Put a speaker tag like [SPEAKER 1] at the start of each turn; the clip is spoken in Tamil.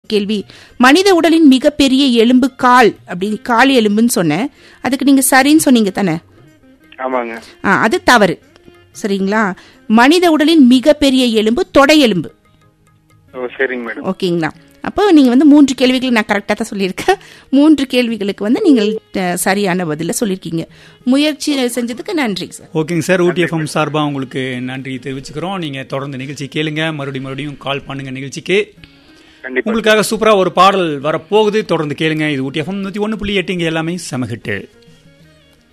[SPEAKER 1] கேள்வி மனித உடலின் மிகப்பெரிய எலும்பு கால் அப்படி கால் எலும்புன்னு சொன்னேன் அதுக்கு நீங்க சரின்னு சொன்னீங்க தானே
[SPEAKER 2] ஆமாங்க
[SPEAKER 1] ஆ, அது தவறு சரிங்களா மனித உடலின் மிகப்பெரிய எலும்பு தொடை எலும்பு
[SPEAKER 2] ஓ சரிங்க மேடம்
[SPEAKER 1] ஓகேங்களா அப்போ நீங்க வந்து மூன்று கேள்விகள் நான் கரெக்டாக தான் சொல்லியிருக்கேன் மூன்று கேள்விகளுக்கு வந்து நீங்கள் அஹ், சரியான பதில சொல்லியிருக்கீங்க முயற்சி செஞ்சதுக்கு நன்றி சார்
[SPEAKER 3] ஓகேங்க சார் ஊட்டி எஃப்எம் சார்பாக உங்களுக்கு நன்றி தெரிவிச்சுக்கிறோம் நீங்கள் தொடர்ந்து நிகழ்ச்சி கேளுங்க மறுபடியும் மறுபடியும் கால் பண்ணுங்க நிகழ்ச்சிக்கு
[SPEAKER 2] கண்டிப்பா
[SPEAKER 3] உங்களுக்காக சூப்பரா ஒரு பாடல் வரப்போகுது தொடர்ந்து கேளுங்க இது ஊட்டி எஃப்எம் நூற்றி ஒன்று புள்ளி எட்டு இங்கே எல்லாமே சமகிட்டு